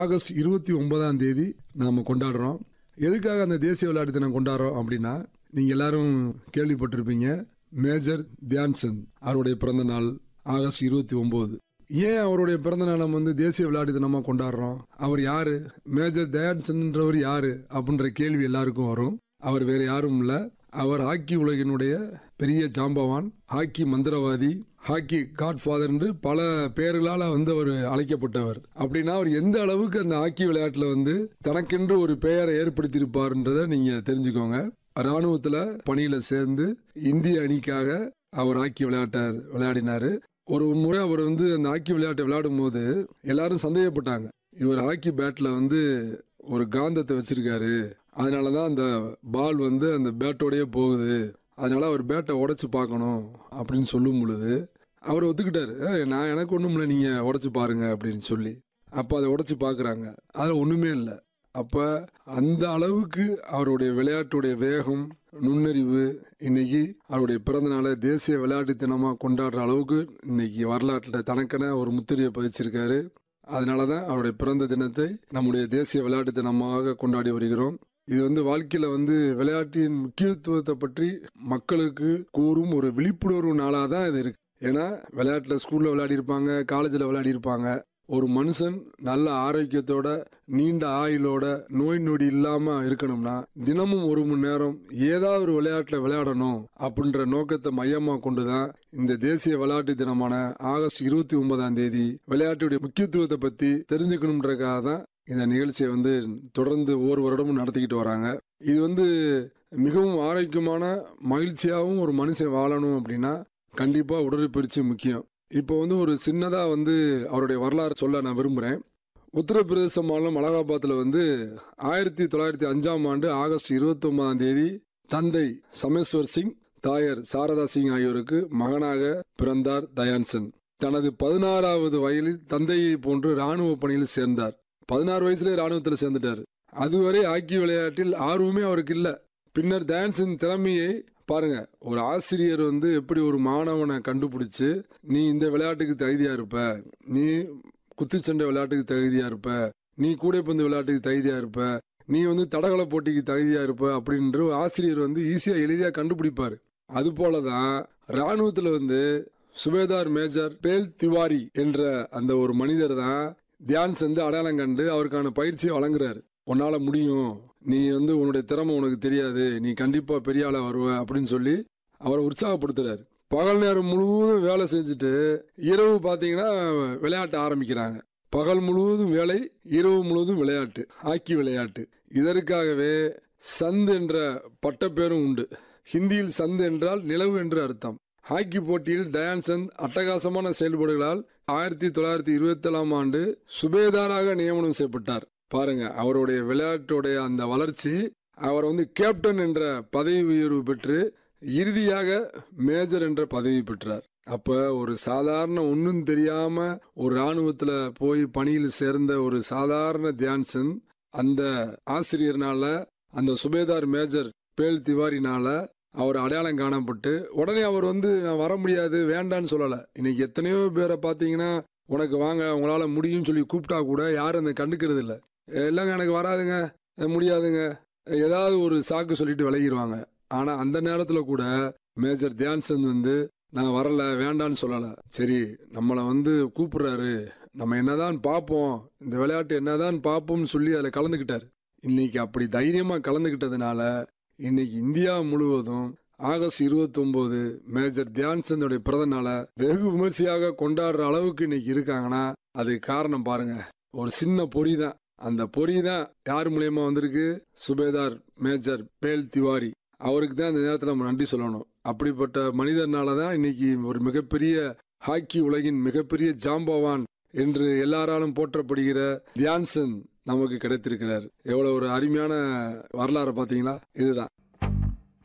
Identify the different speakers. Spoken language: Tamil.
Speaker 1: ஆகஸ்ட் இருபத்தி ஒன்பதாம் தேதி நாம கொண்டாடுறோம் எதுக்காக அந்த தேசிய விளையாட்டு தினம் கொண்டாடுறோம் அப்படின்னா நீங்க எல்லாரும் கேள்விப்பட்டிருப்பீங்க மேஜர் தியான்சந்த் அவருடைய பிறந்த நாள் ஆகஸ்ட் இருபத்தி ஒன்பது ஏன் அவருடைய பிறந்த நாள் நம்ம வந்து தேசிய விளையாட்டு தினமா கொண்டாடுறோம் அவர் யாரு மேஜர் தயான்சந்த்ன்றவர் யாரு அப்படின்ற கேள்வி எல்லாருக்கும் வரும் அவர் வேற யாரும் இல்ல அவர் ஹாக்கி உலகினுடைய பெரிய ஜாம்பவான் ஹாக்கி மந்திரவாதி ஹாக்கி காட்ஃபாதர் என்று பல பெயர்களால் வந்து அவர் அழைக்கப்பட்டவர் அப்படின்னா அவர் எந்த அளவுக்கு அந்த ஹாக்கி விளையாட்டுல வந்து தனக்கென்று ஒரு பெயரை ஏற்படுத்தியிருப்பார்ன்றதை நீங்க தெரிஞ்சுக்கோங்க ராணுவத்துல பணியில சேர்ந்து இந்திய அணிக்காக அவர் ஹாக்கி விளையாட்ட விளையாடினாரு ஒரு முறை அவர் வந்து அந்த ஹாக்கி விளையாட்டை விளையாடும் போது எல்லாரும் சந்தேகப்பட்டாங்க இவர் ஹாக்கி பேட்ல வந்து ஒரு காந்தத்தை வச்சிருக்காரு அதனாலதான் அந்த பால் வந்து அந்த பேட்டோடயே போகுது அதனால அவர் பேட்டை உடைச்சு பார்க்கணும் அப்படின்னு சொல்லும் பொழுது அவர் ஒத்துக்கிட்டாரு "ஏய், நான் எனக்கு ஒண்ணும் இல்லை நீங்க உடைச்சு பாருங்க அப்படின்னு சொல்லி அப்ப அதை உடைச்சு பார்க்கறாங்க அதுல ஒண்ணுமே இல்லை அப்ப அந்த அளவுக்கு அவருடைய விளையாட்டுடைய வேகம் நுண்ணறிவு இன்னைக்கு அவருடைய பிறந்த நாளை தேசிய விளையாட்டு தினமா கொண்டாடுற அளவுக்கு இன்னைக்கு வரலாற்றில் தனக்கென ஒரு முத்திரையை பதிச்சிருக்காரு அதனால தான் அவருடைய பிறந்த தினத்தை நம்முடைய தேசிய விளையாட்டு தினமாக கொண்டாடி வருகிறோம் இது வந்து வாழ்க்கையில வந்து விளையாட்டின் முக்கியத்துவத்தை பற்றி மக்களுக்கு கூறும் ஒரு விழிப்புணர்வு நாளாக தான் இது இருக்கு ஏன்னா விளையாட்டுல ஸ்கூல்ல விளையாடி இருப்பாங்க காலேஜில் விளையாடி இருப்பாங்க ஒரு மனுஷன் நல்ல ஆரோக்கியத்தோட நீண்ட ஆயுளோட நோய் நொடி இல்லாம இருக்கணும்னா தினமும் ஒரு மணி நேரம் ஏதாவது ஒரு விளையாட்டுல விளையாடணும் அப்படின்ற நோக்கத்தை மையமா கொண்டுதான் இந்த தேசிய விளையாட்டு தினமான ஆகஸ்ட் இருபத்தி ஒன்பதாம் தேதி விளையாட்டுடைய முக்கியத்துவத்தை பத்தி தெரிஞ்சுக்கணுன்றதுக்காக தான் இந்த நிகழ்ச்சியை வந்து தொடர்ந்து ஒவ்வொரு வருடமும் நடத்திக்கிட்டு வராங்க இது வந்து மிகவும் ஆரோக்கியமான மகிழ்ச்சியாகவும் ஒரு மனுஷன் வாழணும் அப்படின்னா கண்டிப்பா உடற்பயிற்சி முக்கியம் இப்போ வந்து ஒரு சின்னதா வந்து அவருடைய வரலாறு சொல்ல நான் விரும்புறேன் உத்தரப்பிரதேச மாநிலம் அலகாபாத்தில் வந்து ஆயிரத்தி தொள்ளாயிரத்தி அஞ்சாம் ஆண்டு ஆகஸ்ட் இருபத்தி ஒன்பதாம் தேதி தந்தை சமேஸ்வர் சிங் தாயர் சாரதா சிங் ஆகியோருக்கு மகனாக பிறந்தார் தயான்சன் தனது பதினாறாவது வயதில் தந்தையை போன்று ராணுவ பணியில் சேர்ந்தார் பதினாறு வயசுல ராணுவத்தில் சேர்ந்துட்டார் அதுவரை ஹாக்கி விளையாட்டில் ஆர்வமே அவருக்கு இல்ல பின்னர் தயான்சன் திறமையை பாருங்க ஒரு ஆசிரியர் வந்து எப்படி ஒரு மாணவனை கண்டுபிடிச்சு நீ இந்த விளையாட்டுக்கு தகுதியா இருப்ப நீ குத்துச்சண்டை விளையாட்டுக்கு தகுதியா இருப்ப நீ கூடைப்பந்து விளையாட்டுக்கு தகுதியா இருப்ப நீ வந்து தடகள போட்டிக்கு தகுதியா இருப்ப அப்படின்ற ஒரு ஆசிரியர் வந்து ஈஸியா எளிதா கண்டுபிடிப்பாரு அது போலதான் ராணுவத்துல வந்து சுபேதார் மேஜர் பேல் திவாரி என்ற அந்த ஒரு மனிதர் தான் தியான் செந்து அடையாளம் கண்டு அவருக்கான பயிற்சியை வழங்குறாரு உன்னால முடியும் நீ வந்து உன்னுடைய திறமை உனக்கு தெரியாது நீ கண்டிப்பா பெரிய ஆளா வருவ அப்படின்னு சொல்லி அவரை உற்சாகப்படுத்துறாரு பகல் நேரம் முழுவதும் வேலை செஞ்சுட்டு இரவு பாத்தீங்கன்னா விளையாட்ட ஆரம்பிக்கிறாங்க பகல் முழுவதும் வேலை இரவு முழுவதும் விளையாட்டு ஹாக்கி விளையாட்டு இதற்காகவே சந்த் என்ற பட்டப்பேரும் உண்டு ஹிந்தியில் சந்த் என்றால் நிலவு என்று அர்த்தம் ஹாக்கி போட்டியில் தயான் சந்த் அட்டகாசமான செயல்பாடுகளால் ஆயிரத்தி தொள்ளாயிரத்தி இருபத்தி ஏழாம் ஆண்டு சுபேதாராக நியமனம் செய்யப்பட்டார் பாருங்க அவருடைய விளையாட்டுடைய அந்த வளர்ச்சி அவர் வந்து கேப்டன் என்ற பதவி உயர்வு பெற்று இறுதியாக மேஜர் என்ற பதவி பெற்றார் அப்ப ஒரு சாதாரண ஒன்றும் தெரியாம ஒரு ராணுவத்துல போய் பணியில் சேர்ந்த ஒரு சாதாரண தியான்சந்த் அந்த ஆசிரியர்னால அந்த சுபேதார் மேஜர் பேல் திவாரினால அவர் அடையாளம் காணப்பட்டு உடனே அவர் வந்து நான் வர முடியாது வேண்டான்னு சொல்லல இன்னைக்கு எத்தனையோ பேரை பார்த்தீங்கன்னா உனக்கு வாங்க உங்களால முடியும்னு சொல்லி கூப்பிட்டா கூட யாரும் அந்த கண்டுக்கிறது இல்லை இல்லைங்க எனக்கு வராதுங்க அஹ் முடியாதுங்க ஏதாவது ஒரு சாக்கு சொல்லிட்டு விலகிடுவாங்க ஆனா அந்த நேரத்துல கூட மேஜர் தியான்சந்த் வந்து நான் வரல வேண்டான்னு சொல்லல சரி நம்மளை வந்து கூப்பிடுறாரு நம்ம என்னதான் பார்ப்போம் இந்த விளையாட்டு என்னதான் பார்ப்போம்னு சொல்லி அதில் கலந்துக்கிட்டார் இன்னைக்கு அப்படி தைரியமா கலந்துக்கிட்டதுனால இன்னைக்கு இந்தியா முழுவதும் ஆகஸ்ட் 29 மேஜர் தியான்சந்தோடைய பிறந்த நாளை வெகு விமர்சையாக கொண்டாடுற அளவுக்கு இன்னைக்கு இருக்காங்கன்னா அதுக்கு காரணம் பாருங்க ஒரு சின்ன பொறி தான் அந்த பொறி தான் யார் மூலியமா வந்திருக்கு சுபேதார் மேஜர் பேல் திவாரி அவருக்கு தான் இந்த நேரத்தில் நம்ம நன்றி சொல்லணும் அப்படிப்பட்ட மனிதர்னால தான் இன்னைக்கு ஒரு மிகப்பெரிய ஹாக்கி உலகின் மிகப்பெரிய ஜாம்பவான் என்று எல்லாராலும் போற்றப்படுகிற தியான்சந்த் நமக்கு கிடைத்திருக்கிறார் எவ்வளவு ஒரு அருமையான வரலாறு பாத்தீங்களா இதுதான்